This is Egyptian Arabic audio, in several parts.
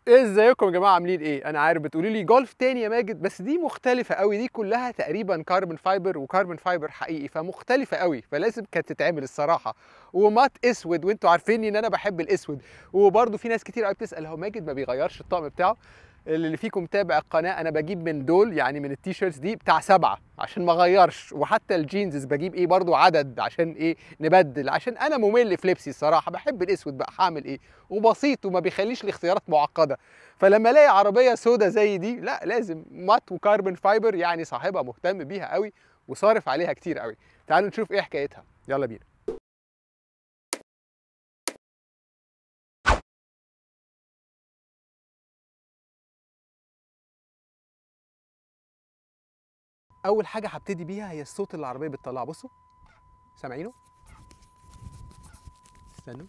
ازيكم يا جماعه عاملين ايه انا عارف بتقولي لي جولف تاني يا ماجد بس دي مختلفه قوي دي كلها تقريبا كاربون فايبر وكاربون فايبر حقيقي فمختلفه قوي فلازم كانت تتعمل الصراحه ومات اسود وانتوا عارفيني ان انا بحب الاسود وبرده في ناس كتير قوي بتسال هو ماجد ما بيغيرش الطقم بتاعه اللي فيكم متابع القناه انا بجيب من دول يعني من التيشيرتس دي بتاع سبعه عشان ما اغيرش وحتى الجينز بجيب ايه برضو عدد عشان ايه نبدل عشان انا ممل في لبسي الصراحه بحب الاسود بقى هعمل ايه وبسيط وما بيخليش الاختيارات معقده فلما الاقي عربيه سودا زي دي لا لازم مات وكاربون فايبر يعني صاحبها مهتم بيها قوي وصارف عليها كتير قوي تعالوا نشوف ايه حكايتها يلا بينا اول حاجه هبتدي بيها هي الصوت اللي العربيه بتطلعه بصوا سامعينه استنوا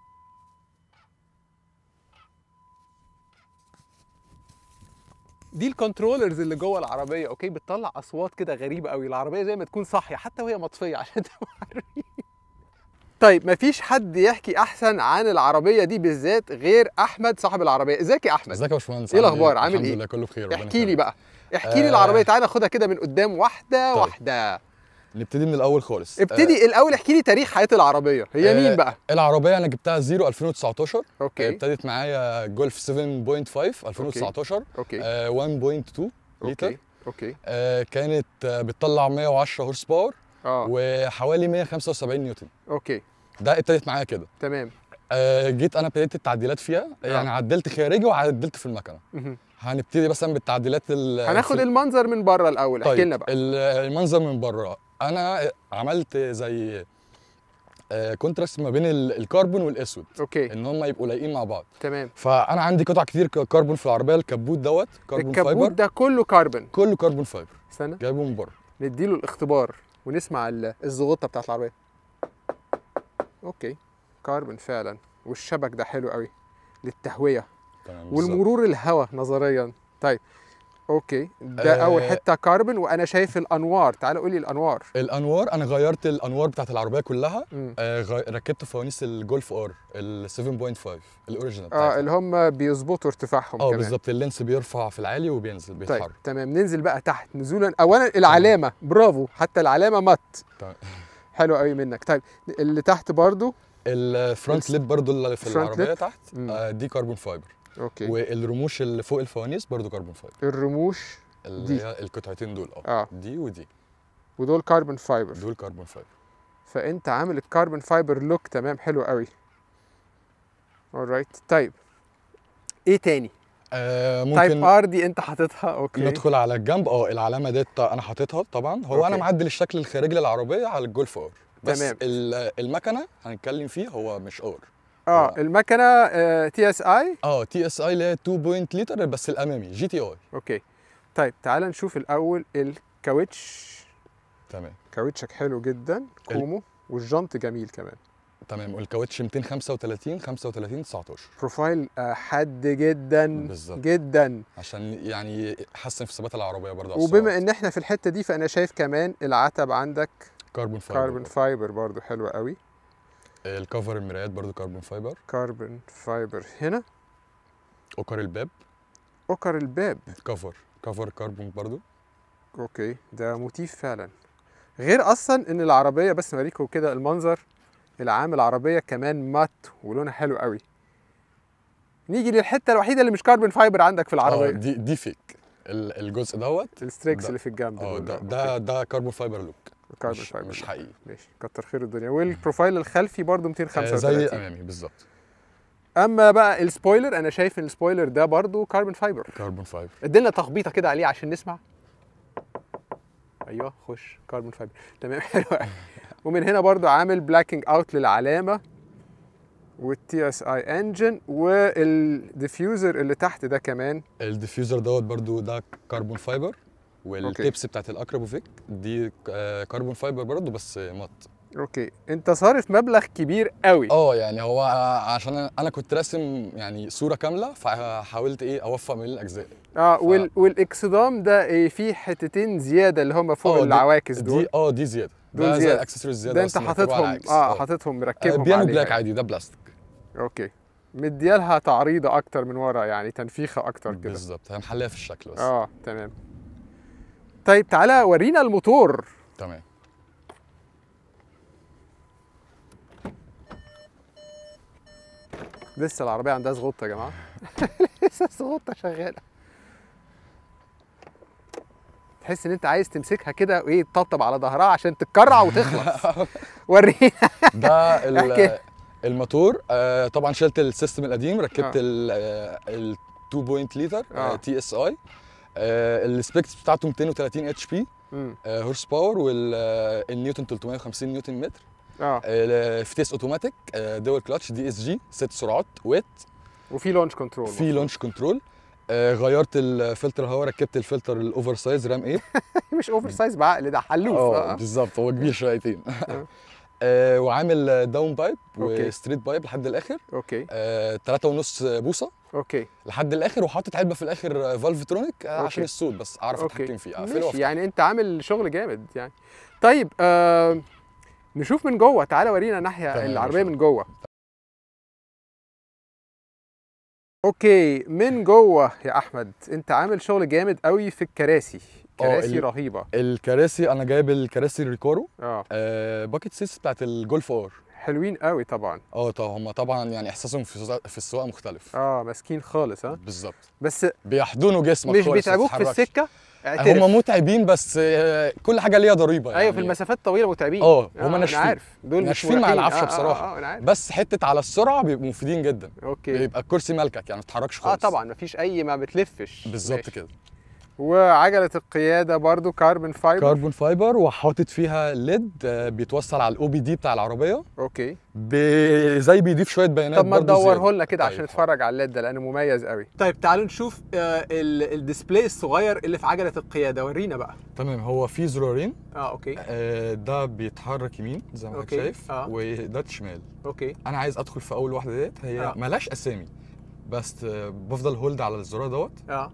دي الكنترولرز اللي جوه العربيه اوكي بتطلع اصوات كده غريبه قوي العربيه زي ما تكون صاحيه حتى وهي مطفيه عشان تبقوا عارفين طيب مفيش حد يحكي احسن عن العربيه دي بالذات غير احمد صاحب العربيه ازيك يا احمد ازيك يا باشمهندس ايه عامل الاخبار عامل الحمد ايه لله كله بخير ربنا احكي لي يخليك. بقى احكي لي آه. العربيه تعالى ناخدها كده من قدام واحده طيب. واحده نبتدي من الاول خالص ابتدي الاول احكي لي تاريخ حياه العربيه هي آه، مين بقى آه العربيه انا جبتها زيرو 2019 اوكي ابتدت معايا جولف 7.5 2019 اوكي آه 1.2 اوكي لتر اوكي آه كانت آه بتطلع 110 هورس باور اه وحوالي 175 نيوتن اوكي ده ابتدت معايا كده تمام آه جيت انا ابتديت التعديلات فيها يعني عدلت خارجي وعدلت في المكنه مهم. هنبتدي مثلا بالتعديلات ال- هناخد في- المنظر من بره الاول احكي طيب لنا بقى ال- المنظر من بره انا عملت زي آه، كونتراست ما بين ال- الكربون والاسود اوكي ان هم يبقوا لايقين مع بعض تمام فانا عندي قطع كتير ك- كربون في العربيه الكبوت دوت كربون الكبوت فايبر ده كله كربون كله كربون فايبر استنى جايبه من بره نديله الاختبار ونسمع ال- الزغطه بتاعت العربيه اوكي كربون فعلا والشبك ده حلو قوي للتهويه تمام بالظبط. والمرور الهواء نظريا طيب اوكي ده آه، اول حته كربون وانا شايف الانوار تعال قول لي الانوار الانوار انا غيرت الانوار بتاعت العربيه كلها مم. آه، غي- ركبت فوانيس الجولف ار ال 7.5 الاوريجينال اه بتاعتها اللي هم بيظبطوا ارتفاعهم اه كمان بالظبط اللينس بيرفع في العالي وبينزل طيب بيتحرك تمام ننزل بقى تحت نزولا اولا العلامه برافو حتى العلامه مت تمام. حلو قوي منك طيب اللي تحت برضو الفرونت ليب برضو اللي في الفرونت العربيه ليب؟ تحت مم. آه، دي كربون فايبر اوكي والرموش اللي فوق الفوانيس برضو كربون فايبر الرموش اللي دي. هي القطعتين دول اه اه دي ودي ودول كربون فايبر دول كربون فايبر فانت عامل الكربون فايبر لوك تمام حلو قوي alright طيب ايه تاني آه تايب ممكن ار دي انت حاططها اوكي ندخل على الجنب اه العلامه ديت انا حاططها طبعا هو انا أوكي. معدل الشكل الخارجي للعربيه على الجولف ار بس تمام. ال- المكنه هنتكلم فيه هو مش ار اه المكنه تي اس اي اه تي اس اي اللي هي 2 بوينت لتر بس الامامي جي تي اي اوكي طيب تعال نشوف الاول الكاوتش تمام كاوتشك حلو جدا كومو والجنط جميل كمان تمام والكاوتش 235 35 19 بروفايل آه، حاد جدا بالظبط. جدا عشان يعني يحسن في ثبات العربيه برضه على وبما السرعات. ان احنا في الحته دي فانا شايف كمان العتب عندك كربون فايبر كاربون فايبر برضو حلوه قوي الكفر المرايات برضو كربون فايبر كاربون فايبر هنا اوكر الباب اوكر الباب كفر كفر كربون برضو اوكي ده موتيف فعلا غير اصلا ان العربيه بس نوريكم كده المنظر العام العربيه كمان مات ولونها حلو قوي نيجي للحته الوحيده اللي مش كاربون فايبر عندك في اه العربيه دي دي فيك ال- الجزء دوت الستريكس ده- اللي في الجنب اه دول ده أوكي. ده ده كربون فايبر لوك كاربون مش, فايبر مش حقيقي ماشي كتر خير الدنيا والبروفايل الخلفي برضو آه، زي 235 الامامي بالظبط اما بقى السبويلر انا شايف ان السبويلر ده برضو كاربون فايبر كربون فايبر ادينا تخبيطه كده عليه عشان نسمع ايوه خش كاربون فايبر تمام حلو أوي. ومن هنا برضو عامل بلاكينج اوت للعلامه والتي اس اي انجن والديفيوزر اللي تحت ده كمان الديفيوزر دوت برضو ده كربون فايبر والتيبس بتاعت الاكرابوفيك دي آه، كربون فايبر برضو بس مط اوكي انت صارف مبلغ كبير قوي اه يعني هو عشان أنا- انا كنت راسم يعني صوره كامله فحاولت ايه اوفق ما بين الاجزاء اه وال والاكسدام ده إيه فيه حتتين زياده اللي هم فوق آه، دي- العواكس دول دي اه دي زياده دول ده زي زيادة. الاكسسوارز زياده ده بس انت مركبه على حاططهم العكس. اه حاططهم آه، مركبهم بيانو عليها بلاك يعني. عادي ده بلاستيك اوكي مديالها تعريضه اكتر من ورا يعني تنفيخه اكتر كده بالظبط هي محليه في الشكل بس اه تمام طيب تعالى ورينا الموتور تمام لسه العربيه عندها زغطه يا جماعه لسه الزغطه شغاله تحس ان انت عايز تمسكها كده وايه تطبطب على ظهرها عشان تتكرع وتخلص ورينا ده احكي. ال- الموتور آه، طبعا شلت السيستم القديم ركبت آه. ال 2 بوينت لتر آه. تي اس اي السبيكس بتاعته 230 اتش بي مم. هورس باور والنيوتن 350 نيوتن متر اه آه، فتيس اوتوماتيك دول كلاتش دي اس جي ست سرعات ويت وفي لونش كنترول في لونش كنترول غيرت الفلتر الهواء ركبت الفلتر الاوفر سايز رام 8 مش اوفر سايز بعقل ده حلوف اه آه. بالظبط هو كبير شويتين آه. آه، وعامل داون بايب أوكي. وستريت بايب لحد الاخر اوكي آه، تلاتة ونص بوصه اوكي لحد الاخر وحاطط علبه في الاخر فالف ترونيك أوكي. عشان الصوت بس اعرف اوكي اتحكم فيه اقفله ماشي وافتحه. يعني انت عامل شغل جامد يعني طيب آه نشوف من جوه تعالى ورينا ناحيه تمام، العربيه نشوف. من جوه اوكي من جوه يا احمد انت عامل شغل جامد قوي في الكراسي اه، كراسي ال- رهيبه الكراسي انا جايب الكراسي الريكورو اه آه، باكيت سيس بتاعت الجولف ار حلوين قوي طبعا اه طبعا هم طبعا يعني احساسهم في السواقه في السواقه مختلف اه ماسكين خالص ها بالظبط بس بيحضنوا جسمك مش خالص، ما بيتعبوك في تتحركش. السكه اعترف. هم متعبين بس آه، كل حاجه ليها ضريبه يعني ايوه في المسافات الطويله متعبين اه، هما انا ناشفين. عارف دول مش ناشفين مع مريحين. العفشة آه، آه، بصراحة. اه, آه انا عارف بس حته على السرعه بيبقوا مفيدين جدا اوكي بيبقى الكرسي ملكك يعني ما تتحركش اه خالص طبعا مفيش اي ما بتلفش بالظبط ماشي. كده وعجله القياده برضو كاربون فايبر كربون فايبر وحاطط فيها ليد آه، بيتوصل على الاو بي دي بتاع العربيه اوكي ب- زي بيضيف شويه بيانات طب ما برضو تدوره زيادة. لنا كده عشان طيب، نتفرج على الليد ده لانه مميز قوي طيب تعالوا نشوف الديسبلاي الصغير اللي في عجله القياده ورينا بقى تمام هو في زرارين اه اوكي آه، ده بيتحرك يمين زي ما حضرتك أوكي، شايف آه. وده شمال اوكي انا عايز ادخل في اول واحده ديت هي آه. ملهاش اسامي بس آه، بفضل هولد على الزرار دوت اه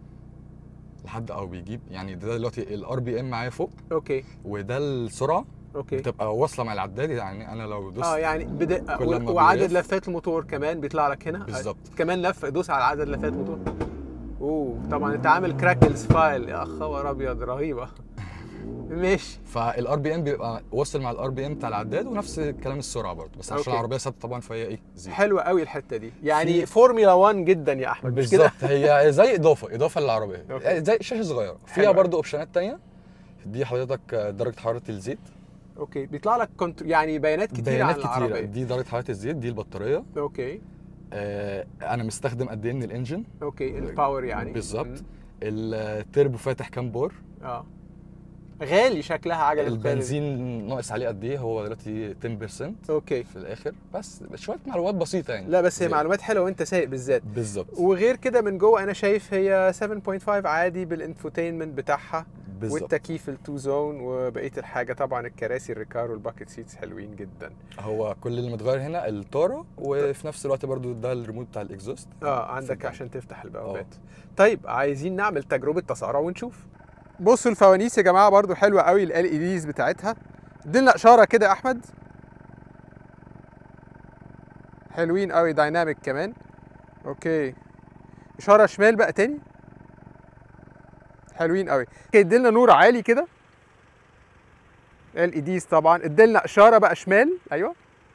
لحد او بيجيب يعني ده دلوقتي الار بي ام معايا فوق اوكي وده السرعه اوكي بتبقى واصله مع العداد يعني انا لو دوست اه يعني بدقه كل و- لما وعدد بيلف. لفات الموتور كمان بيطلع لك هنا بالظبط. آه، كمان لف دوس على عدد لفات الموتور اوه طبعا انت عامل كراكلز فايل يا خبر ابيض رهيبه ماشي فالار بي ام بيبقى واصل مع الار بي ام بتاع العداد ونفس كلام السرعه برضه بس عشان أوكي. العربيه ثابته طبعا فهي ايه زيرو حلوه قوي الحته دي يعني في- فورمولا 1 جدا يا احمد مش كده بالظبط هي زي اضافه اضافه للعربيه أوكي. يعني زي شاشه صغيره حلو فيها أوي. برضه اوبشنات تانية دي حضرتك درجه حراره الزيت اوكي بيطلع لك كنت... يعني بيانات كتير بيانات عن كتيره العربيه دي درجه حراره الزيت دي البطاريه اوكي آه انا مستخدم قد ايه من الانجن اوكي الباور يعني بالظبط مم. التربو فاتح كام بور اه غالي شكلها عجله القيادة دي. البنزين ناقص عليه قد ايه هو دلوقتي 10% اوكي في الاخر بس شويه معلومات بسيطه يعني لا بس هي زيادة. معلومات حلوه وانت سايق بالذات بالظبط وغير كده من جوه انا شايف هي 7.5 عادي بالانفوتينمنت بتاعها بالظبط والتكييف التو زون وبقيه الحاجه طبعا الكراسي الريكار والباكيت سيتس حلوين جدا هو كل اللي متغير هنا الطاره وفي نفس الوقت برضو ده الريموت بتاع الاكزوست اه عندك اتفضل. عشان تفتح البوابات طيب عايزين نعمل تجربه تسارع ونشوف بصوا الفوانيس يا جماعه برضو حلوه قوي ال اي ديز بتاعتها ادينا اشاره كده يا احمد حلوين قوي دايناميك كمان اوكي اشاره شمال بقى تاني حلوين قوي اوكي اديلنا نور عالي كده ال اي ديز طبعا اديلنا اشاره بقى شمال ايوه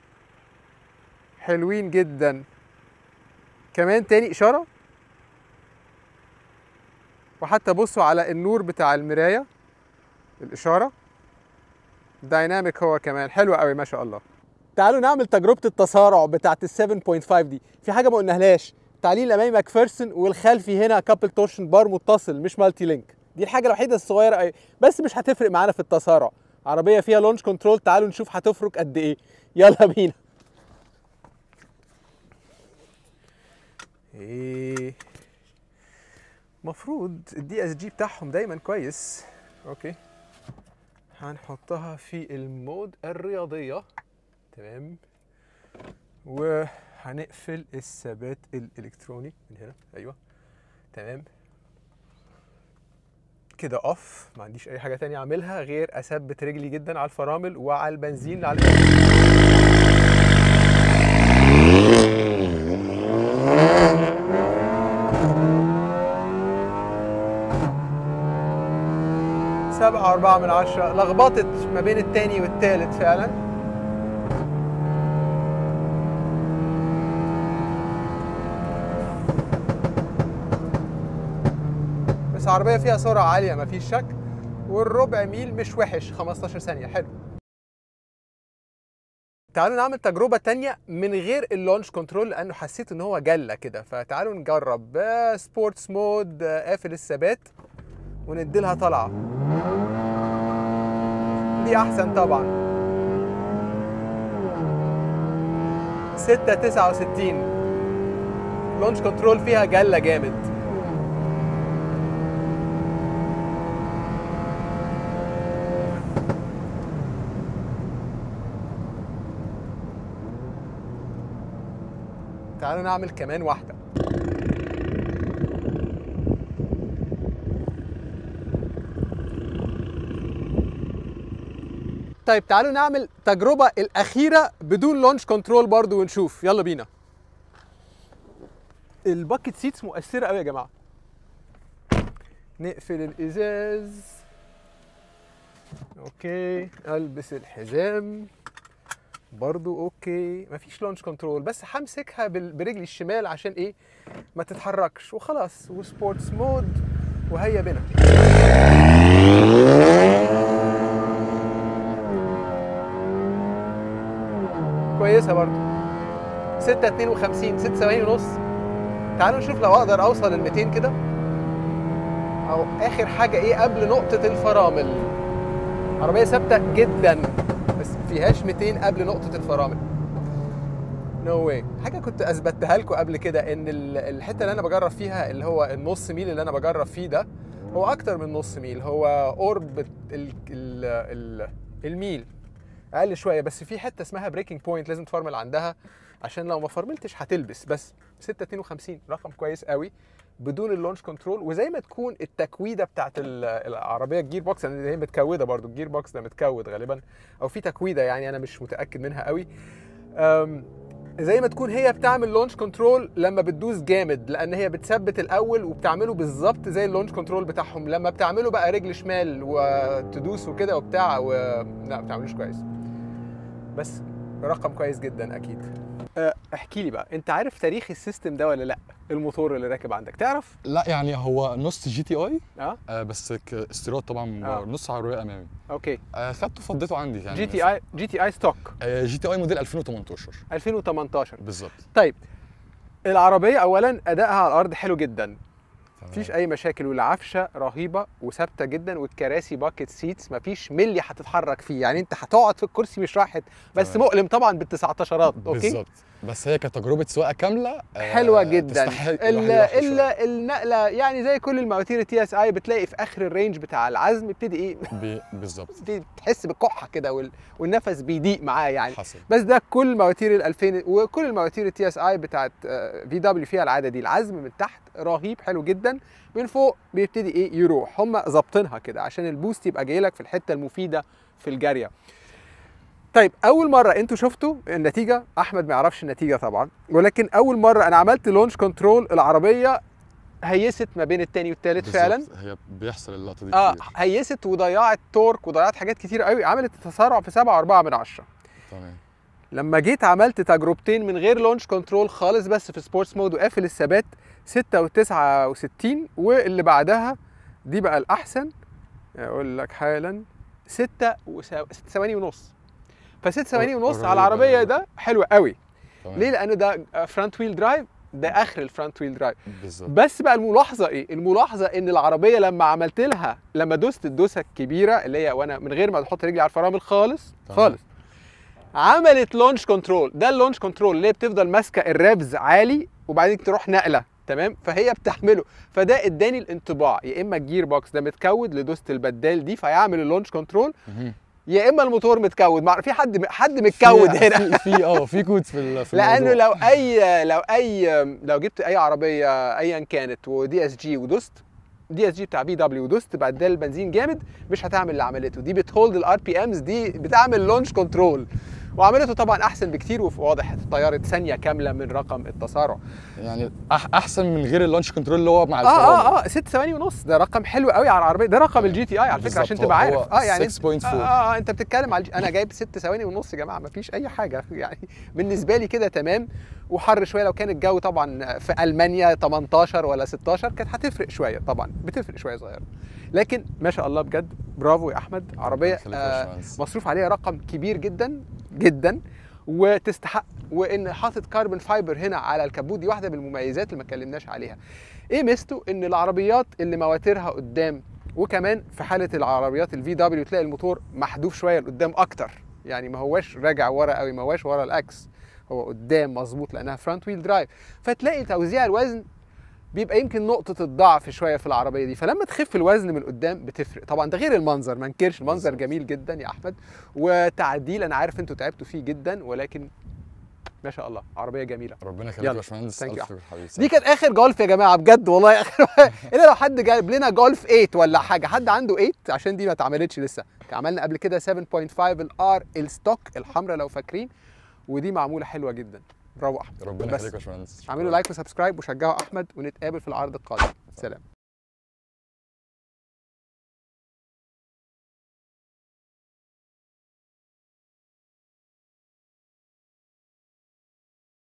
حلوين جدا كمان تاني اشاره وحتى بصوا على النور بتاع المرايه الاشاره دايناميك هو كمان حلو قوي ما شاء الله تعالوا نعمل تجربه التسارع بتاعت ال 7.5 دي في حاجه ما قلناهاش التعليل الامامي ماكفيرسون والخلفي هنا كابل تورشن بار متصل مش مالتي لينك دي الحاجه الوحيده الصغيره قوي بس مش هتفرق معانا في التسارع عربيه فيها لونش كنترول تعالوا نشوف هتفرق قد ايه يلا بينا ايه مفروض الدي اس جي بتاعهم دايما كويس اوكي هنحطها في المود الرياضية تمام وهنقفل الثبات الالكتروني من هنا ايوه تمام كده اوف ما عنديش اي حاجه تانية اعملها غير اثبت رجلي جدا على الفرامل وعلى البنزين على سبعة وأربعة من عشرة لخبطت ما بين التاني والتالت فعلا بس عربية فيها سرعة عالية مفيش شك والربع ميل مش وحش 15 ثانية حلو تعالوا نعمل تجربة تانية من غير اللونش كنترول لأنه حسيت إن هو جلة كده فتعالوا نجرب سبورتس مود قافل الثبات ونديلها طلعة دي أحسن طبعا ستة تسعة وستين لونش كنترول فيها جلة جامد تعالوا نعمل كمان واحدة طيب تعالوا نعمل تجربة الأخيرة بدون لونش كنترول برضو ونشوف يلا بينا الباكت سيتس مؤثرة قوي يا جماعة نقفل الإزاز أوكي ألبس الحزام برضو اوكي مفيش لونش كنترول بس همسكها بال- برجلي الشمال عشان ايه ما تتحركش وخلاص وسبورتس مود وهيا بنا كويسه برضو 6 52 6 ثواني ونص تعالوا نشوف لو اقدر اوصل ل 200 كده او اخر حاجه ايه قبل نقطه الفرامل عربيه ثابته جدا بس فيهاش 200 قبل نقطة الفرامل نو no واي حاجة كنت أثبتها لكم قبل كده إن ال- الحتة اللي أنا بجرب فيها اللي هو النص ميل اللي أنا بجرب فيه ده هو أكتر من نص ميل هو قرب ال ال ال الميل أقل شوية بس في حتة اسمها بريكنج بوينت لازم تفرمل عندها عشان لو ما فرملتش هتلبس بس 6 52 رقم كويس قوي بدون اللونش كنترول وزي ما تكون التكويده بتاعت ال- العربيه الجير بوكس يعني هي متكوده برضو الجير بوكس ده متكود غالبا او في تكويده يعني انا مش متاكد منها قوي أم، زي ما تكون هي بتعمل لونش كنترول لما بتدوس جامد لان هي بتثبت الاول وبتعمله بالظبط زي اللونش كنترول بتاعهم لما بتعمله بقى رجل شمال وتدوس وكده وبتاع و... لا ما بتعملوش كويس بس رقم كويس جدا اكيد أه، احكي لي بقى انت عارف تاريخ السيستم ده ولا لا الموتور اللي راكب عندك تعرف لا يعني هو نص جي تي اي اه آه بس ك- استيراد طبعا من آه. بره نص عربيه امامي اوكي آه خدته فضيته عندي يعني جي تي اي جي تي اي ستوك آه جي تي اي موديل 2018 2018 بالظبط طيب العربيه اولا ادائها على الارض حلو جدا تمام. مفيش اي مشاكل والعفشه رهيبه وثابته جدا والكراسي باكت سيتس مفيش ملي هتتحرك فيه يعني انت هتقعد في الكرسي مش راحت بس تمام. مؤلم طبعا بال19 اوكي بالظبط بس هي كتجربه سواقه كامله آه، حلوه جدا تستحق ال- الواحد يروح شوية. الا النقله يعني زي كل المواتير التي اس اي بتلاقي في اخر الرينج بتاع العزم يبتدي ايه بي- بالظبط يبتدي تحس بالكحه كده وال- والنفس بيضيق معاه يعني حصل بس ده كل مواتير ال 2000 وكل المواتير التي اس اي بتاعت في دبليو فيها العاده دي العزم من تحت رهيب حلو جدا من فوق بيبتدي ايه يروح هم ظابطينها كده عشان البوست يبقى جاي لك في الحته المفيده في الجاريه طيب اول مره انتوا شفتوا النتيجه احمد ما يعرفش النتيجه طبعا ولكن اول مره انا عملت لونش كنترول العربيه هيست ما بين التاني والتالت فعلا بالظبط. هي بيحصل اللقطه دي اه كتير هيست وضيعت تورك وضيعت حاجات كتير قوي عملت تسارع في 7.4 من عشرة تمام لما جيت عملت تجربتين من غير لونش كنترول خالص بس في سبورتس مود وقافل الثبات 6 و69 واللي بعدها دي بقى الاحسن اقول لك حالا 6 و 6 ثواني ونص ف 6 ثواني ونص قريب على العربيه أوي. ده حلو قوي تمام. ليه لانه ده فرونت ويل درايف ده اخر الفرونت ويل درايف بالظبط بس بقى الملاحظه ايه الملاحظه ان العربيه لما عملت لها لما دوست الدوسه الكبيره اللي هي وانا من غير ما احط رجلي على الفرامل خالص تمام. خالص عملت لونش كنترول ده اللونش كنترول اللي هي بتفضل ماسكه الريفز عالي وبعدين تروح نقله تمام فهي بتحمله فده اداني الانطباع يا اما الجير بوكس ده متكود لدوسه البدال دي فيعمل اللونش كنترول مهم. يا اما الموتور متكود مع- في حد حد متكود في- هنا في في اه في كود في ال- في لانه الموضوع. لو اي لو اي لو جبت اي عربيه ايا كانت ودي اس جي ودوست دي اس جي بتاع بي دبليو ودوست بدل البنزين جامد مش هتعمل اللي عملته دي بتهولد الار بي امز دي بتعمل لونش كنترول وعملته طبعا احسن بكتير وواضح طياره ثانيه كامله من رقم التسارع يعني أح احسن من غير اللانش كنترول اللي هو مع اه الفرامل اه اه 6 ثواني ونص ده رقم حلو قوي على العربيه ده رقم الجي تي اي على فكره عشان بالظبط، تبقى هو- عارف هو اه يعني 6.4. آه, اه, اه انت بتتكلم على الج- انا جايب 6 ثواني ونص يا جماعه مفيش اي حاجه يعني بالنسبه لي كده تمام وحر شويه لو كان الجو طبعا في المانيا 18 ولا 16 كانت هتفرق شويه طبعا بتفرق شويه صغيره لكن ما شاء الله بجد برافو يا احمد عربيه يخليك يا آه باشمهندس. مصروف عليها رقم كبير جدا جدا وتستحق وان حاطط كاربون فايبر هنا على الكبوت دي واحده من المميزات اللي ما اتكلمناش عليها ايه ميزته ان العربيات اللي مواترها قدام وكمان في حاله العربيات الفي دبليو تلاقي الموتور محذوف شويه لقدام اكتر يعني ما هواش راجع ورا قوي ما هواش ورا الاكس هو قدام مظبوط لانها فرونت ويل درايف فتلاقي توزيع الوزن بيبقى يمكن نقطة الضعف شوية في العربية دي فلما تخف الوزن من قدام بتفرق طبعا ده غير المنظر ما انكرش المنظر بالظبط. جميل جدا يا احمد وتعديل انا عارف انتوا تعبتوا فيه جدا ولكن ما شاء الله عربية جميلة ربنا يخليك يلا. يا باشمهندس Thank you. الف شكر حبيبي دي كانت اخر جولف يا جماعه بجد والله اخر الا لو حد جايب لنا جولف 8 ولا حاجه حد عنده 8 عشان دي ما اتعملتش لسه كان عملنا قبل كده 7.5 الار الستوك الحمراء لو فاكرين ودي معموله حلوه جدا برافو احمد ربنا بس. يخليك يا باشمهندس اعملوا لايك وسبسكرايب وشجعوا احمد ونتقابل في العرض القادم سلام